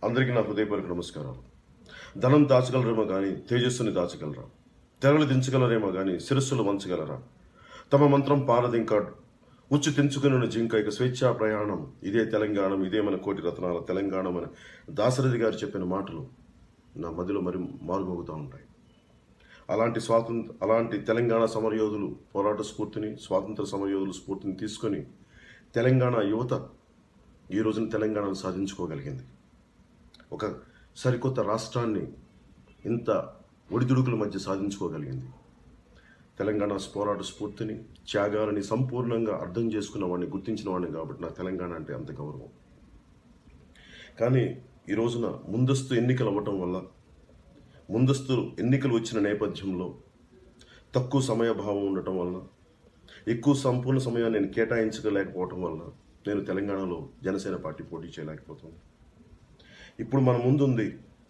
అందరికీ నా హృదయపూర్వక నమస్కారాలు ధనం దాచగలరేమో కానీ తేజస్సుని దాచగలరా తెరలు దించగలరేమో కానీ శిరస్సులు వంచగలరా తమ మంత్రం పారదింకాడు ఉచ్చు తెంచుకుని జింక ఇక స్వేచ్ఛా ప్రయాణం ఇదే తెలంగాణ ఇదే మన కోటి రత్నాల తెలంగాణ మన దాశరథి గారు చెప్పిన మాటలు నా మదిలో మరి మారుమోగుతూ ఉంటాయి అలాంటి స్వాతంత్ర అలాంటి తెలంగాణ సమరయోధులు పోరాట స్ఫూర్తిని స్వాతంత్ర సమరయోధుల స్ఫూర్తిని తీసుకొని తెలంగాణ యువత ఈ రోజున తెలంగాణను సాధించుకోగలిగింది ఒక సరికొత్త రాష్ట్రాన్ని ఇంత ఒడిదుడుకుల మధ్య సాధించుకోగలిగింది తెలంగాణ పోరాట స్ఫూర్తిని త్యాగాలని సంపూర్ణంగా అర్థం చేసుకున్న వాడిని గుర్తించిన వాడిని కాబట్టి నా తెలంగాణ అంటే అంత గౌరవం కానీ ఈ రోజున ముందస్తు ఎన్నికలు అవ్వటం వల్ల ముందస్తు ఎన్నికలు వచ్చిన నేపథ్యంలో తక్కువ సమయభావం ఉండటం వల్ల ఎక్కువ సంపూర్ణ సమయాన్ని నేను కేటాయించలేకపోవటం వల్ల నేను తెలంగాణలో జనసేన పార్టీ పోటీ చేయలేకపోతుంది ఇప్పుడు మన ముందుంది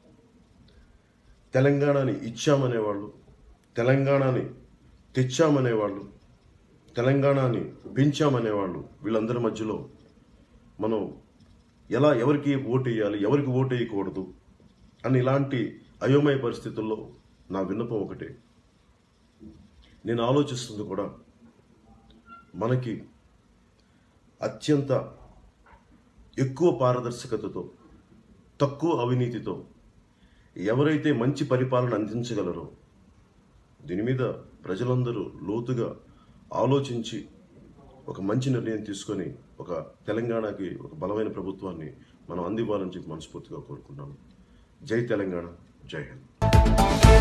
తెలంగాణని ఇచ్చామనేవాళ్ళు తెలంగాణని తెచ్చామనేవాళ్ళు తెలంగాణని పెంచామనేవాళ్ళు వీళ్ళందరి మధ్యలో మనం ఎలా ఎవరికి ఓటు వేయాలి ఎవరికి ఓటు వేయకూడదు అని ఇలాంటి అయోమయ పరిస్థితుల్లో నా విన్నపం ఒకటే నేను ఆలోచిస్తుంది కూడా మనకి అత్యంత ఎక్కువ పారదర్శకతతో తక్కువ అవినీతితో ఎవరైతే మంచి పరిపాలన అందించగలరో దీని మీద ప్రజలందరూ లోతుగా ఆలోచించి ఒక మంచి నిర్ణయం తీసుకొని ఒక తెలంగాణకి ఒక బలమైన ప్రభుత్వాన్ని మనం అందివ్వాలని చెప్పి మనస్ఫూర్తిగా కోరుకున్నాను జై తెలంగాణ జై హింద్